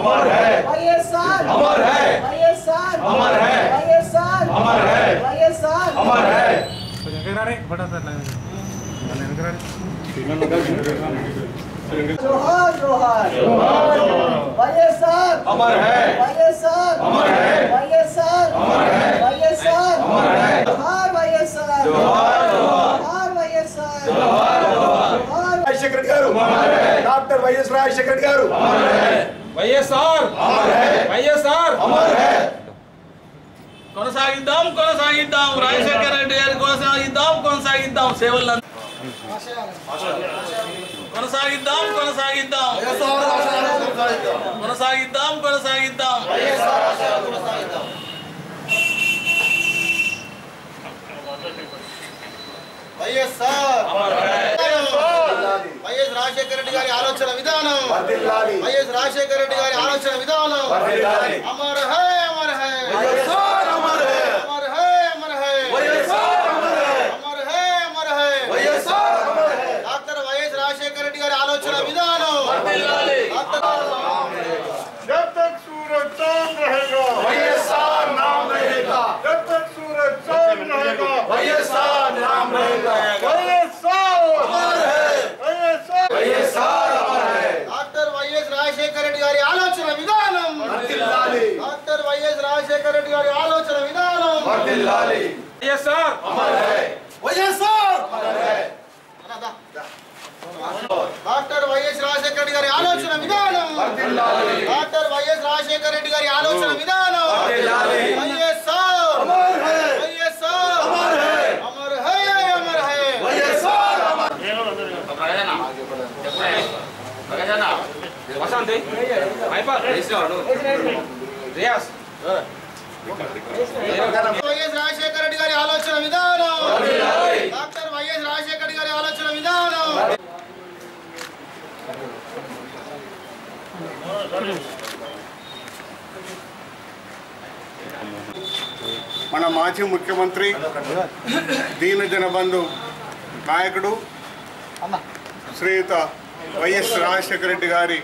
अमर है వైఎస్ఆర్ अमर है వైఎస్ఆర్ अमर है వైఎస్ఆర్ अमर है వైఎస్ఆర్ अमर है జోహార్ జోహార్ వైఎస్ఆర్ अमर है వైఎస్ఆర్ अमर है వైఎస్ఆర్ अमर है వైఎస్ఆర్ अमर है జోహార్ వైఎస్ఆర్ जोहार जोहार జోహార్ వైఎస్ఆర్ जोहार जोहार జోహార్ రాజశేఖర రెడ్డి గారు డాక్టర్ వైఎస్ రాజశేఖర రెడ్డి గారు వైఎస్ఆర్ अमर है వైఎస్ఆర్ अमर है కొనసాగిద్దాం కొనసాగిద్దాం రాజశేఖర రెడ్డి గారి కొనసాగిద్దాం కొనసాగిద్దాం సేవలను కొనసాగిద్దాం కొనసాగిద్దాం కొనసాగిద్దాం కొనసాగిద్దాం వైఎస్ఆర్ వైఎస్ రాజశేఖర రెడ్డి గారి ఆలోచన విధానం వర్ధిల్లాలి. వైఎస్ రాజశేఖర రెడ్డి గారి ఆలోచన విధానం వర్ధిల్లాలి. అమర్ హై అమర్ హై వైఎస్ఆర్ అమర్ హై. అమర్ హై అమర్ హై వైఎస్ఆర్ అమర్ హై. అమర్ హై అమర్ హై వైఎస్ఆర్ అమర్ హై. డాక్టర్ వైఎస్ రాజశేఖర రెడ్డి గారి ఆలోచన విధానం డాక్టర్ जब तक सूरज चांद रहेगा వైఎస్ఆర్ నామ్ रहेगा जब तक सूरज चांद रहेगा వైఎస్ఆర్ నామ్ रहेगा వైఎస్ఆర్ అమర్ హై వైఎస్ఆర్ వైఎస్ఆర్ అమర్ హై డాక్టర్ వైఎస్ రాజశేఖర రెడ్డి గారి ఆలోచన విధానం వర్ధిల్లాలి. డాక్టర్ వైఎస్ రాజశేఖర రెడ్డి గారి ఆలోచన విధానం వర్ధిల్లాలి. వైఎస్ఆర్ అమర్ హై వైఎస్ఆర్ అమర్ హై డాక్టర్ వైఎస్ రాజశేఖర రెడ్డి గారి ఆలోచన విధానం వర్ధిల్లాలి. డాక్టర్ వైఎస్ రాజశేఖర రెడ్డి గారి ఆలోచన విధానం వర్ధిల్లాలి. వైఎస్ఆర్ అమర్ హై వైఎస్ఆర్ అమర్ హై అమర్ హై అమర్ హై వైఎస్ఆర్ అమర్ వసంతి రియాస్ వైఎస్ రాజశేఖర రెడ్డి గారి ఆలోచన విధానం వర్ధిల్లాలి. డాక్టర్ వైఎస్ రాజశేఖర రెడ్డి గారి ఆలోచన విధానం మన మాజీ ముఖ్యమంత్రి దీన జనబంధు నాయకుడు శ్రీయుత వైఎస్ రాజశేఖర రెడ్డి గారి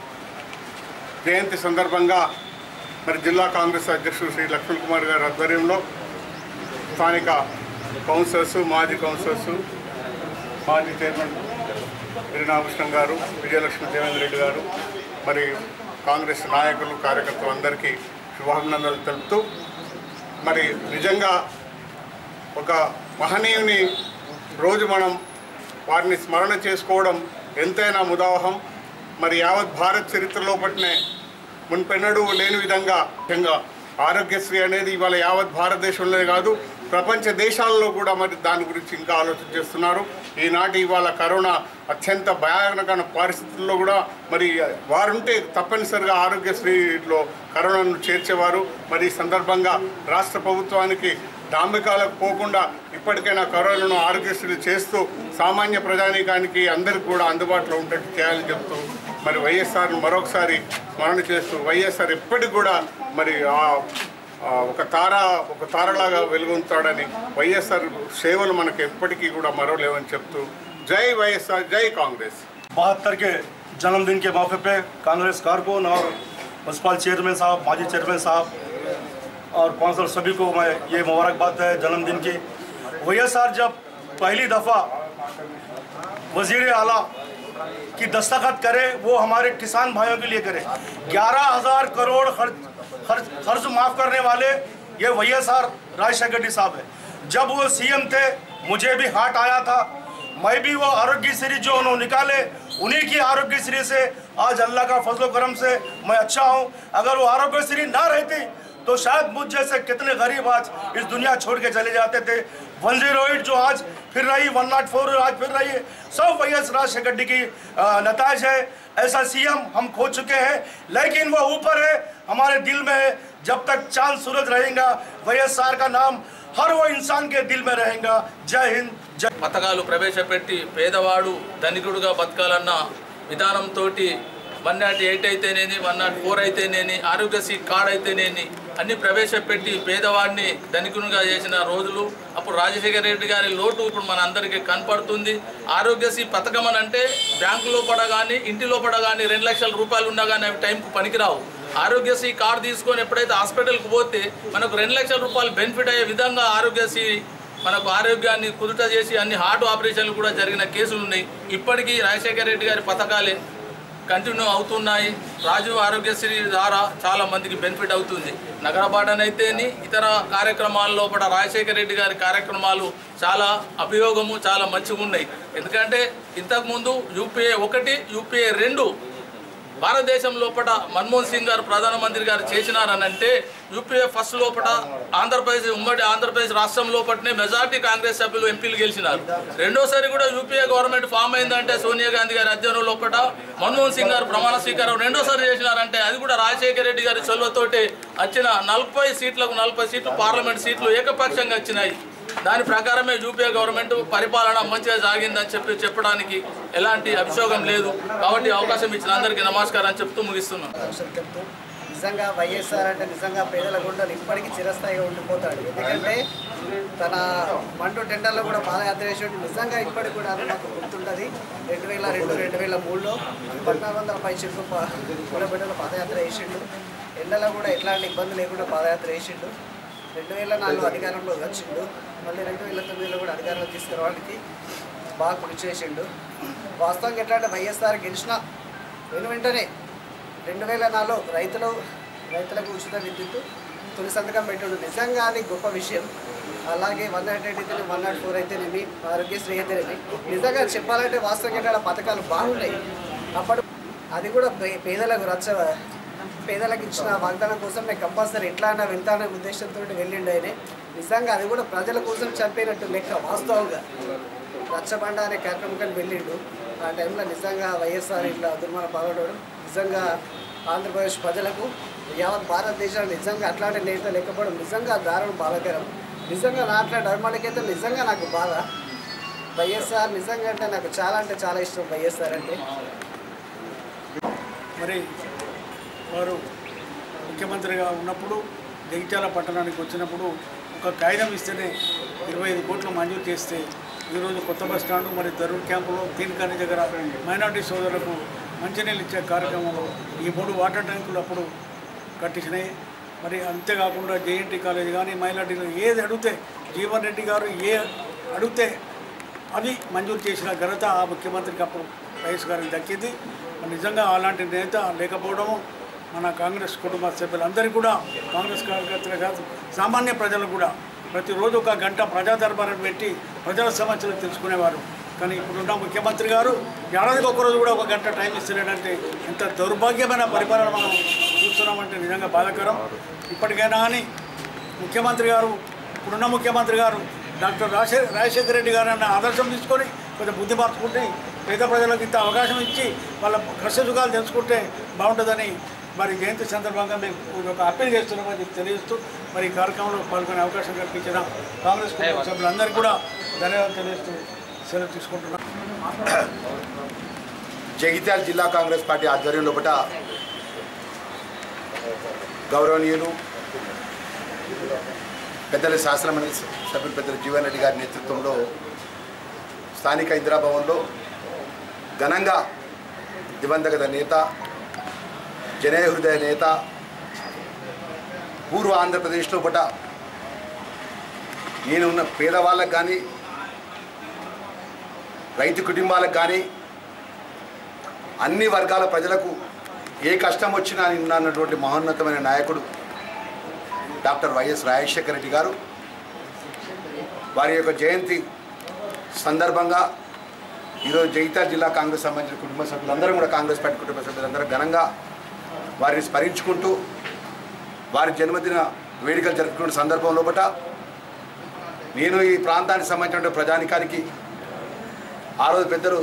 జయంతి సందర్భంగా మరి జిల్లా కాంగ్రెస్ అధ్యక్షుడు శ్రీ లక్ష్మణ్ కుమార్ గారి ఆధ్వర్యంలో స్థానిక కౌన్సిలర్స్ మాజీ కౌన్సిలర్స్ మాజీ చైర్మన్ వీరనాభకృష్ణం గారు విజయలక్ష్మి దేవేంద్ర రెడ్డి గారు మరి కాంగ్రెస్ నాయకులు కార్యకర్తలు అందరికీ శుభాభినందనలు తెలుపుతూ మరి నిజంగా ఒక మహనీయుని రోజు మనం వారిని స్మరణ చేసుకోవడం ఎంతైనా ముదావహం మరి యావత్ భారత్ చరిత్రలో పట్టినే మున్పెన్నడూ లేని విధంగా ముఖ్యంగా ఆరోగ్యశ్రీ అనేది ఇవాళ యావత్ భారతదేశంలోనే కాదు ప్రపంచ దేశాల్లో కూడా మరి దాని గురించి ఇంకా ఆలోచన చేస్తున్నారు ఈనాటి ఇవాళ కరోనా అత్యంత భయానకమైన పరిస్థితుల్లో కూడా మరి వారుంటే తప్పనిసరిగా ఆరోగ్యశ్రీలో కరోనాను చేర్చేవారు మరి ఈ సందర్భంగా రాష్ట్ర ప్రభుత్వానికి డాంబికాలకు పోకుండా ఇప్పటికైనా కరోనాను ఆరోగ్యశ్రీ చేస్తూ సామాన్య ప్రజానీకానికి అందరికీ కూడా అందుబాటులో ఉండేట్టు చేయాలని చెప్తూ మరి వైఎస్ఆర్ మరొకసారి స్మరణ చేస్తూ వైఎస్ఆర్ ఎప్పటికి కూడా మరి ఆ ఆ ఒక తార ఒక తారలాగా వెలుగొంతాడని వైఎస్ఆర్ సేవలు మనకు ఎప్పటికీ కూడా మరవలేవని చెప్తూ జై వైఎస్ఆర్ జై కాంగ్రెస్ बहत्तर के जन्मदिन के मौके पे कांग्रेस कारकुन और म्यूनसिपल चेयरमैन साहब माजी चेयरमैन साहब और कौंसल सभी को मैं ये मुबारकबाद है जन्मदिन की वैएसआर जब पहली दफ़ा वजीर आला की दस्तखत करे वो हमारे किसान भाइयों के लिए करे ग्यारह हजार करोड़ खर्च खर्च खर्च माफ़ करने वाले ये वैएसआर राजशेखर रेड्डी साहब है जब वो सीएम थे मुझे भी हार्ट आया था मैं भी वो आरोग्य श्री जो उन्होंने निकाले उन्हीं की आरोग्य श्री से आज अल्लाह का फजल करम से मैं अच्छा हूँ अगर वो आरोग्य श्री ना रहती तो शायद मुझ जैसे कितने गरीब आज इस दुनिया छोड़ के चले जाते थे वन जीरो एट जो आज फिर रही वन नाट फोर आज फिर रही है सब वैएस राजशेखर रेड्डी की अ, नताज है ऐसा सीएम हम खो चुके हैं लेकिन वो ऊपर है हमारे दिल में है जब तक चांद सूरज रहेगा वैएसआर का नाम हर वो इंसान के दिल में रहेगा जय हिंद जय పథకాలు ప్రవేశపెట్టి పేదవాడు ధనికుడుగా బతకాలన్న విధానంతో వన్ నాట్ ఎయిట్ అయితేనేని వన్ నాట్ ఫోర్ అయితేనేని ఆరోగ్యశ్రీ కార్డ్ అయితేనేని అన్ని ప్రవేశపెట్టి పేదవాడిని ధనికునిగా చేసిన రోజులు అప్పుడు రాజశేఖర రెడ్డి గారి లోటు ఇప్పుడు మన అందరికీ కనపడుతుంది ఆరోగ్యశ్రీ పథకం అని అంటే బ్యాంకు లోపల కానీ ఇంటి లోపల కానీ రెండు లక్షల రూపాయలు ఉన్నా కానీ అవి టైంకు పనికిరావు ఆరోగ్యశ్రీ కార్డు తీసుకొని ఎప్పుడైతే హాస్పిటల్కి పోతే మనకు రెండు లక్షల రూపాయలు బెనిఫిట్ అయ్యే విధంగా ఆరోగ్యశ్రీ మనకు ఆరోగ్యాన్ని కుదుట చేసి అన్ని హార్ట్ ఆపరేషన్లు కూడా జరిగిన కేసులు ఉన్నాయి ఇప్పటికీ రాజశేఖర రెడ్డి గారి పథకాలే కంటిన్యూ అవుతున్నాయి రాజీవ్ ఆరోగ్యశ్రీ ద్వారా చాలా మందికి బెనిఫిట్ అవుతుంది నగరపాటనైతేని ఇతర కార్యక్రమాల లోపల రాజశేఖర రెడ్డి గారి కార్యక్రమాలు చాలా అభియోగము చాలా మంచిగా ఉన్నాయి ఎందుకంటే ఇంతకుముందు యూపీఏ ఒకటి యూపీఏ రెండు భారతదేశం లోపల మన్మోహన్ సింగ్ గారు ప్రధానమంత్రి గారు చేసినారనంటే యూపీఏ ఫస్ట్ లోపల ఆంధ్రప్రదేశ్ ఉమ్మడి ఆంధ్రప్రదేశ్ రాష్ట్రం లోపలనే మెజార్టీ కాంగ్రెస్ సభ్యులు ఎంపీలు గెలిచినారు రెండోసారి కూడా యూపీఏ గవర్నమెంట్ ఫామ్ అయిందంటే సోనియా గాంధీ గారి అధ్యయనం లోపల మన్మోహన్ సింగ్ గారు ప్రమాణ స్వీకారం రెండోసారి చేసినారంటే అది కూడా రాజశేఖర రెడ్డి గారి చొల్వతోటి వచ్చిన నలభై సీట్లకు నలభై సీట్లు పార్లమెంట్ సీట్లు ఏకపక్షంగా వచ్చినాయి దాని ప్రకారమే యూపీఏ గవర్నమెంట్ పరిపాలన మంచిగా సాగిందని చెప్పి చెప్పడానికి ఎలాంటి అభిషోగం లేదు కాబట్టి అవకాశం ఇచ్చిన అందరికీ నమస్కారం అని చెప్తూ ముగిస్తున్నాను లక్షలు చెప్తూ నిజంగా వైఎస్ఆర్ అంటే నిజంగా పేదల గుండెలు ఇప్పటికీ చిరస్థాయిగా ఉండిపోతాడు ఎందుకంటే తన మండు టెండర్లో కూడా పాదయాత్ర చేసినట్టు నిజంగా ఇప్పటికి కూడా అది మాకు గుర్తుంటుంది రెండు వేల రెండు రెండు వేల మూడులో పద్నాలుగు వందల పై చెట్టు కూడబిడ్డలు పాదయాత్ర చేసిండు ఎండలో కూడా ఎట్లాంటి ఇబ్బంది లేకుండా పాదయాత్ర చేసిండు రెండు వేల నాలుగు అధికారంలో వచ్చిండు మళ్ళీ రెండు వేల తొమ్మిదిలో కూడా అధికారంలో తీసుకురావడానికి బాగా కృషి చేసిండు వాస్తవంగా ఎట్లా అంటే వైఎస్ఆర్ గెలిచిన వెను వెంటనే రెండు వేల నాలుగులో రైతులు రైతులకు ఉచిత విద్యుత్ తొలి సంతకం పెట్టిండు నిజంగా అది గొప్ప విషయం అలాగే వన్ నాట్ ఎయిట్ అయితేనే వన్ నాట్ ఫోర్ అయితేనేమి ఆరోగ్యశ్రీ అయితేనేమి నిజంగా చెప్పాలంటే వాస్తవంగా ఇక్కడ పథకాలు బాగున్నాయి అప్పుడు అది కూడా పే- పేదలకు రచ్చ పేదలకు ఇచ్చిన వాగ్దానం కోసం నేను కంపల్సరీ ఎట్లా అన్నా వెళ్తాననే ఉద్దేశంతో వెళ్ళిండు ఆయన నిజంగా అది కూడా ప్రజల కోసం చంపినట్టు లెక్క వాస్తవంగా రచ్చబండ అనే కార్యక్రమం వెళ్ళిండు ఆ టైంలో నిజంగా వైఎస్ఆర్ ఇట్లా దుర్మన పాల్గొనడం నిజంగా ఆంధ్రప్రదేశ్ ప్రజలకు యావత్ భారతదేశానికి నిజంగా అట్లాంటి నేత లేకపోవడం నిజంగా దారుణం బాధాకరం నిజంగా నా అట్లా ధర్మాలకైతే నిజంగా నాకు బాధ వైఎస్ఆర్ నిజంగా అంటే నాకు చాలా అంటే చాలా ఇష్టం వైఎస్ఆర్ అంటే మరి వారు ముఖ్యమంత్రిగా ఉన్నప్పుడు జగిత్యాల పట్టణానికి వచ్చినప్పుడు ఒక కాగితం ఇస్తేనే ఇరవై ఐదు కోట్లు మంజూరు చేస్తే ఈరోజు కొత్త బస్ స్టాండ్ మరి దరూర్ క్యాంపులో తీన్కాని దగ్గర మైనార్టీ సోదరులకు మంచినీళ్ళు ఇచ్చే కార్యక్రమంలో ఈ మూడు వాటర్ ట్యాంకులు అప్పుడు కట్టించినాయి మరి అంతేకాకుండా జేఎన్టీ కాలేజ్ కానీ మైనార్టీలు ఏది అడిగితే జీవన్ రెడ్డి గారు ఏ అడిగితే అది మంజూరు చేసిన ఘనత ఆ ముఖ్యమంత్రికి అప్పుడు వైఎస్ గారికి దక్కింది మరి నిజంగా అలాంటి నేత లేకపోవడము మన కాంగ్రెస్ కుటుంబ సభ్యులందరికీ కూడా కాంగ్రెస్ కార్యకర్తలు కాదు సామాన్య ప్రజలు కూడా ప్రతిరోజు ఒక గంట ప్రజా దర్బారం పెట్టి ప్రజల సమస్యలు తెలుసుకునేవారు కానీ ఇప్పుడున్న ముఖ్యమంత్రి గారు ఏడాదికి ఒక్కరోజు కూడా ఒక గంట టైం ఇస్తున్నాడంటే ఎంత దౌర్భాగ్యమైన పరిపాలన మనం చూస్తున్నామంటే నిజంగా బాధాకరం ఇప్పటికైనా కానీ ముఖ్యమంత్రి గారు ఇప్పుడున్న ముఖ్యమంత్రి గారు డాక్టర్ రాజశే రాజశేఖర రెడ్డి గారు అన్న ఆదర్శం తీసుకొని కొంచెం బుద్ధి మార్చుకుంటే పేద ప్రజలకు ఇంత అవకాశం ఇచ్చి వాళ్ళ కష్ట సుఖాలు తెలుసుకుంటే బాగుంటుందని మరి జయంతి సందర్భంగా మేము ఒక అప్పీల్ చేస్తున్నామని చెప్పి తెలియజేస్తూ మరి ఈ కార్యక్రమంలో పాల్గొనే అవకాశం కల్పించిన కాంగ్రెస్ కుటుంబ సభ్యులందరికీ కూడా ధన్యవాదాలు తెలియజేస్తూ సెలవు తీసుకుంటున్నాం జగిత్యాల జిల్లా కాంగ్రెస్ పార్టీ ఆధ్వర్యంలో పట గౌరవనీయులు పెద్దల శాసనమండలి సభ్యులు పెద్దల జీవన్ రెడ్డి గారి నేతృత్వంలో స్థానిక ఇందిరాభవన్లో ఘనంగా దివంగత నేత జనయ హృదయ నేత పూర్వ ఆంధ్రప్రదేశ్లో పట నేను ఉన్న పేదవాళ్ళకు కానీ రైతు కుటుంబాలకు కానీ అన్ని వర్గాల ప్రజలకు ఏ కష్టం వచ్చినా నిన్నటువంటి మహోన్నతమైన నాయకుడు డాక్టర్ వైఎస్ రాజశేఖర రెడ్డి గారు వారి యొక్క జయంతి సందర్భంగా ఈరోజు జగిత్యాల జిల్లా కాంగ్రెస్ సంబంధించిన కుటుంబ సభ్యులందరూ కూడా కాంగ్రెస్ పార్టీ కుటుంబ సభ్యులందరూ ఘనంగా వారిని స్మరించుకుంటూ వారి జన్మదిన వేడుకలు జరుపుకున్న సందర్భం లోపల నేను ఈ ప్రాంతానికి సంబంధించిన ప్రజానికానికి ఆ రోజు పెద్దలు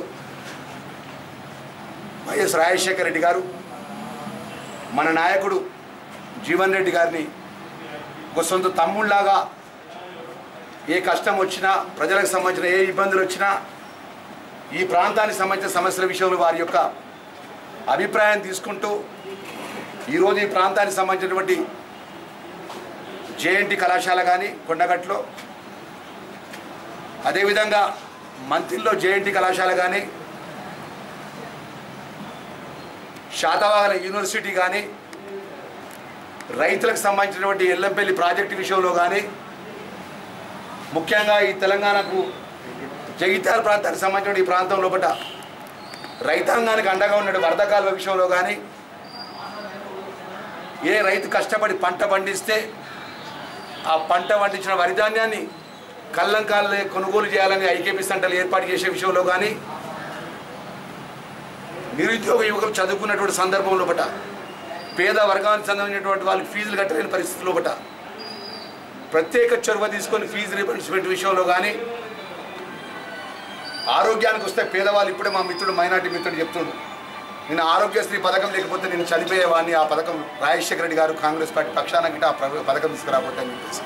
వైఎస్ రాజశేఖర రెడ్డి గారు మన నాయకుడు జీవన్ రెడ్డి గారిని ఒక సొంత తమ్ముళ్లాగా ఏ కష్టం వచ్చినా ప్రజలకు సంబంధించిన ఏ ఇబ్బందులు వచ్చినా ఈ ప్రాంతానికి సంబంధించిన సమస్యల విషయంలో వారి యొక్క అభిప్రాయం తీసుకుంటూ ఈరోజు ఈ ప్రాంతానికి సంబంధించినటువంటి జేఎన్టీ కళాశాల కానీ కొండగట్లో అదేవిధంగా మంత్రిలో జేఎన్టీ కళాశాల కానీ శాతవాహన యూనివర్సిటీ కానీ రైతులకు సంబంధించినటువంటి ఎల్లంపల్లి ప్రాజెక్టు విషయంలో కానీ ముఖ్యంగా ఈ తెలంగాణకు జగిత్యాల ప్రాంతానికి సంబంధించిన ఈ ప్రాంతం లోపల రైతాంగానికి అండగా ఉన్న వరద కాలువ విషయంలో కానీ ఏ రైతు కష్టపడి పంట పండిస్తే ఆ పంట పండించిన వరి ధాన్యాన్ని కళ్ళంకాలే కొనుగోలు చేయాలని ఐకేపీ సెంటర్లు ఏర్పాటు చేసే విషయంలో కానీ నిరుద్యోగ యువకులు చదువుకున్నటువంటి సందర్భం లోపట పేద వర్గానికి సంబంధించినటువంటి వాళ్ళకి ఫీజులు కట్టలేని పరిస్థితి లోపట ప్రత్యేక చొరవ తీసుకొని ఫీజు రీబర్స్మెంట్ విషయంలో కానీ ఆరోగ్యానికి వస్తే పేదవాళ్ళు ఇప్పుడే మా మిత్రుడు మైనార్టీ మిత్రుడు చెప్తుండు నేను ఆరోగ్యశ్రీ పథకం లేకపోతే నేను చనిపోయేవాడిని ఆ పథకం రాజశేఖర రెడ్డి గారు కాంగ్రెస్ పార్టీ పక్షాన గిట్ట ఆ ప్ర- పథకం తీసుకురాబోతే అని చెప్పేసి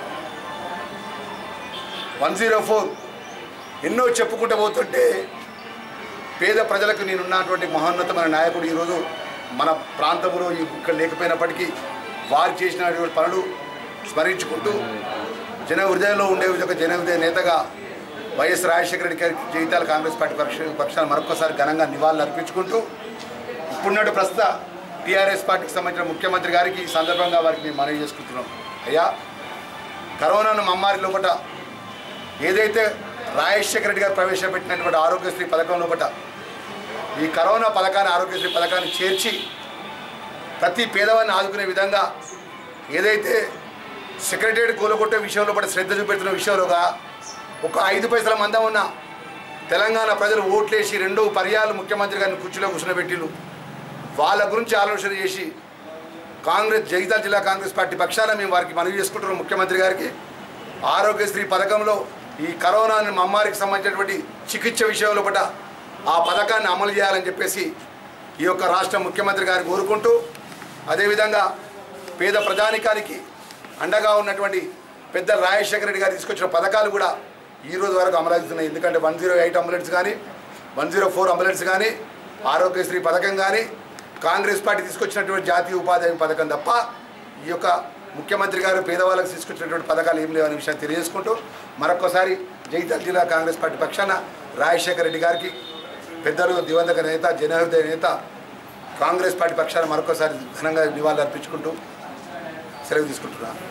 వన్ జీరో ఫోర్ ఎన్నో చెప్పుకుంటూ పోతుంటే పేద ప్రజలకు నేనున్నటువంటి మహోన్నతమైన నాయకుడు ఈరోజు మన ప్రాంతంలో ఇక్కడ లేకపోయినప్పటికీ వారు చేసినటువంటి పనులు స్మరించుకుంటూ జన హృదయంలో ఉండే ఒక జన హృదయ నేతగా వైఎస్ రాజశేఖర రెడ్డి గారికి జీవితాల కాంగ్రెస్ పార్టీ పక్ష పక్షాన్ని మరొకసారి ఘనంగా నివాళులు అర్పించుకుంటూ ఇప్పుడున్నట్టు ప్రస్తుత టీఆర్ఎస్ పార్టీకి సంబంధించిన ముఖ్యమంత్రి గారికి ఈ సందర్భంగా వారికి మేము మనవి చేసుకుంటున్నాం అయ్యా కరోనాను మమ్మారి లోపల ఏదైతే రాజశేఖర రెడ్డి గారు ప్రవేశపెట్టినటువంటి ఆరోగ్యశ్రీ పథకం లోపల ఈ కరోనా పథకాన్ని ఆరోగ్యశ్రీ పథకాన్ని చేర్చి ప్రతి పేదవాడిని ఆదుకునే విధంగా ఏదైతే సెక్రటరియట్ కూలగొట్టే విషయంలో కూడా శ్రద్ధ చూపెడుతున్న విషయంలోగా ఒక ఐదు పైసల మందం ఉన్న తెలంగాణ ప్రజలు ఓట్లేసి రెండో పర్యాలు ముఖ్యమంత్రి గారిని కుర్చీలో కూర్చునబెట్టిలు వాళ్ళ గురించి ఆలోచన చేసి కాంగ్రెస్ జగిత్యాల జిల్లా కాంగ్రెస్ పార్టీ పక్షాన మేము వారికి మనవి చేసుకుంటున్నాం ముఖ్యమంత్రి గారికి ఆరోగ్యశ్రీ పథకంలో ఈ కరోనా మమ్మారికి సంబంధించినటువంటి చికిత్స విషయంలో పట ఆ పథకాన్ని అమలు చేయాలని చెప్పేసి ఈ యొక్క రాష్ట్ర ముఖ్యమంత్రి గారిని కోరుకుంటూ అదేవిధంగా పేద ప్రజానికానికి అండగా ఉన్నటువంటి పెద్ద రాజశేఖర రెడ్డి గారు తీసుకొచ్చిన పథకాలు కూడా ఈ రోజు వరకు అమలవుతున్నాయి ఎందుకంటే వన్ జీరో ఎయిట్ అంబులెన్స్ కానీ వన్ జీరో ఫోర్ అంబులెన్స్ కానీ ఆరోగ్యశ్రీ పథకం కానీ కాంగ్రెస్ పార్టీ తీసుకొచ్చినటువంటి జాతీయ ఉపాధి హామీ పథకం తప్ప ఈ యొక్క ముఖ్యమంత్రి గారు పేదవాళ్ళకి తీసుకొచ్చినటువంటి పథకాలు ఏం లేవనే విషయాన్ని తెలియజేసుకుంటూ మరొకసారి జగిత్యాల జిల్లా కాంగ్రెస్ పార్టీ పక్షాన రాజశేఖర రెడ్డి గారికి పెద్దలు దివంగత నేత జనహృదయ నేత కాంగ్రెస్ పార్టీ పక్షాన మరొకసారి ఘనంగా నివాళులు అర్పించుకుంటూ సెలవు తీసుకుంటున్నాను